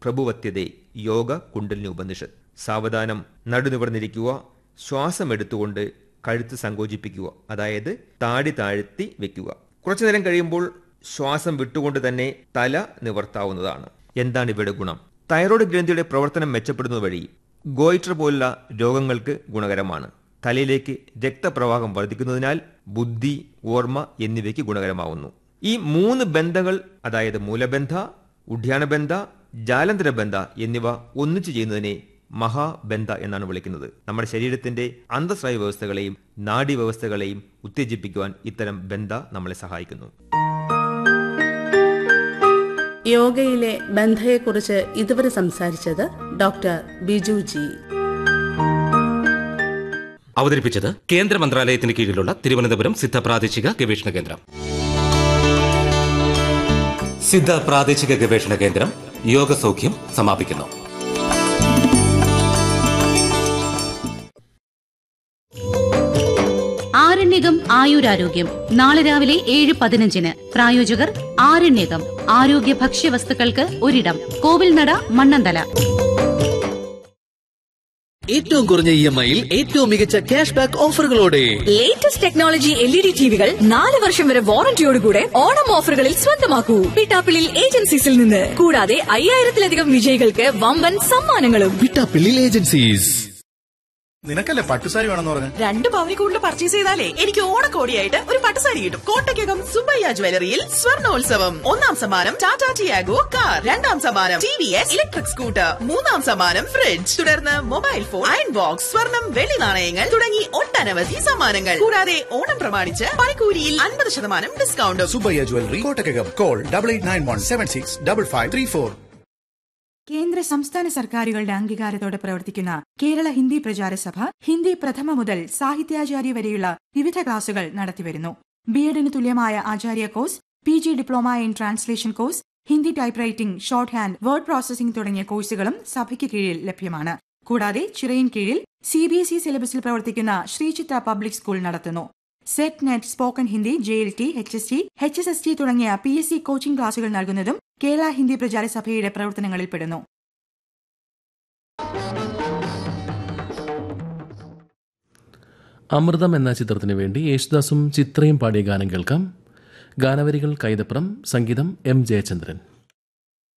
പ്രഭുവത്യതേ യോഗ കുണ്ടലിനി ഉപനിഷത്ത് സാവധാനം നടുനിവർന്നിരിക്കുക ശ്വാസം എടുത്തുകൊണ്ട് കഴുത്ത് സങ്കോചിപ്പിക്കുക അതായത് താടി താഴ്ത്തി വെക്കുക കുറച്ചു നേരം കഴിയുമ്പോൾ ശ്വാസം വിട്ടുകൊണ്ട് തന്നെ തല നിവർത്താവുന്നതാണ് എന്താണ് ഇവയുടെ ഗുണം തൈറോയ്ഡ് ഗ്രന്ഥിയുടെ പ്രവർത്തനം മെച്ചപ്പെടുന്നത് വഴി ഗോയിറ്റർ പോലുള്ള രോഗങ്ങൾക്ക് ഗുണകരമാണ് തലയിലേക്ക് രക്തപ്രവാഹം വർദ്ധിക്കുന്നതിനാൽ ബുദ്ധി ഓർമ്മ എന്നിവയ്ക്ക് ഗുണകരമാവുന്നു ഈ മൂന്ന് ബന്ധങ്ങൾ അതായത് മൂലബന്ധ ഉഡ്യാനബന്ധ ജാലന്തര ബന്ധ എന്നിവ ഒന്നിച്ചു ചെയ്യുന്നതിനെ മഹാബന്ധ എന്നാണ് വിളിക്കുന്നത് നമ്മുടെ ശരീരത്തിന്റെ അന്തസ്രായ വ്യവസ്ഥകളെയും നാഡീ വ്യവസ്ഥകളെയും ഉത്തേജിപ്പിക്കുവാൻ ഇത്തരം ബന്ധ നമ്മളെ സഹായിക്കുന്നു യോഗയിലെ ബന്ധയെക്കുറിച്ച് ഇതുവരെ സംസാരിച്ചത് ഡോക്ടർ ബിജു ജി അവതരിപ്പിച്ചത് കേന്ദ്ര മന്ത്രാലയത്തിന് കീഴിലുള്ള തിരുവനന്തപുരം സിദ്ധ പ്രാദേശിക ഗവേഷണ കേന്ദ്രം സിദ്ധ പ്രാദേശിക ഗവേഷണ കേന്ദ്രം യോഗസൗഖ്യം സമാപിക്കുന്നു ആരണ്യകം ആയുരാരോഗ്യം നാളെ രാവിലെ ഏഴ് പതിനഞ്ചിന് പ്രായോജകർ ആരണ്യകം ആരോഗ്യ ഭക്ഷ്യവസ്തുക്കൾക്ക് ഒരിടം കോവിൽനട മണ്ണന്തല ഏറ്റവും കുറഞ്ഞ ഇ എം ഐയിൽ ഏറ്റവും മികച്ച ക്യാഷ് ബാക്ക് ഓഫറുകളോടെ latest technology L E D ടിവികൾ നാല് വർഷം വരെ വാറന്റിയോടുകൂടെ ഓണം ഓഫറുകളിൽ സ്വന്തമാക്കൂ പിട്ടാപ്പിളിൽ ഏജൻസീസിൽ നിന്ന് കൂടാതെ അയ്യായിരത്തിലധികം വിജയികൾക്ക് വമ്പൻ സമ്മാനങ്ങളും വിട്ടാപ്പിള്ളിൽ ഏജൻസീസ് നിനക്കല്ലേ പട്ടുസാരി വേണമെന്ന് പറഞ്ഞു രണ്ട് പവനി കൂടുതൽ പർച്ചേസ് ചെയ്താലേ എനിക്ക് ഓണക്കോടിയായിട്ട് ഒരു പട്ടുസാരി കിട്ടും കോട്ടയ്ക്കകം സുബയ്യ ജ്വല്ലറിയിൽ സ്വർണോത്സവം ഒന്നാം സമ്മാനം ടാറ്റാ ടിയാഗോ കാർ രണ്ടാം സമ്മാനം T V S electric scooter മൂന്നാം സമ്മാനം ഫ്രിഡ്ജ് തുടർന്ന് മൊബൈൽ ഫോൺ അയൺ ബോക്സ് സ്വർണം വെള്ളി നാണയങ്ങൾ തുടങ്ങി ഒട്ടനവധി സമ്മാനങ്ങൾ കൂടാതെ ഓണം പ്രമാണിച്ച് പണിക്കൂലിയിൽ അൻപത് ശതമാനം ഡിസ്കൗണ്ടും Subbaiah jewellery Kottakkakom call double eight nine one seven six double five three four കേന്ദ്ര സംസ്ഥാന സർക്കാരുകളുടെ അംഗീകാരത്തോടെ പ്രവർത്തിക്കുന്ന കേരള ഹിന്ദി പ്രചാരസഭ ഹിന്ദി പ്രഥമ മുതൽ സാഹിത്യാചാര്യ വരെയുള്ള വിവിധ ക്ലാസുകൾ നടത്തിവരുന്നു ബി എഡിന് തുല്യമായ Acharya course P G diploma in translation course Hindi typewriting shorthand word processing തുടങ്ങിയ കോഴ്സുകളും സഭയ്ക്ക് കീഴിൽ ലഭ്യമാണ് കൂടാതെ ചിറയിൻ കീഴിൽ സി ബി എസ് ഇ സിലബസിൽ പ്രവർത്തിക്കുന്ന ശ്രീചിത്ര പബ്ലിക് സ്കൂൾ നടത്തുന്നു SET NET spoken Hindi J L T H S T H S S T തുടങ്ങിയ പി എസ് സി കോച്ചിംഗ് ക്ലാസുകൾ നൽകുന്നതും കേരള ഹിന്ദി പ്രചാരസഭയുടെ പ്രവർത്തനങ്ങളിൽ പെടുന്നു അമൃതം എന്ന ചിത്രത്തിന് വേണ്ടി യേശുദാസും ചിത്രയും പാടിയ ഗാനം കേൾക്കാം ഗാനവരികൾ കൈതപ്രം സംഗീതം എം ജയചന്ദ്രൻ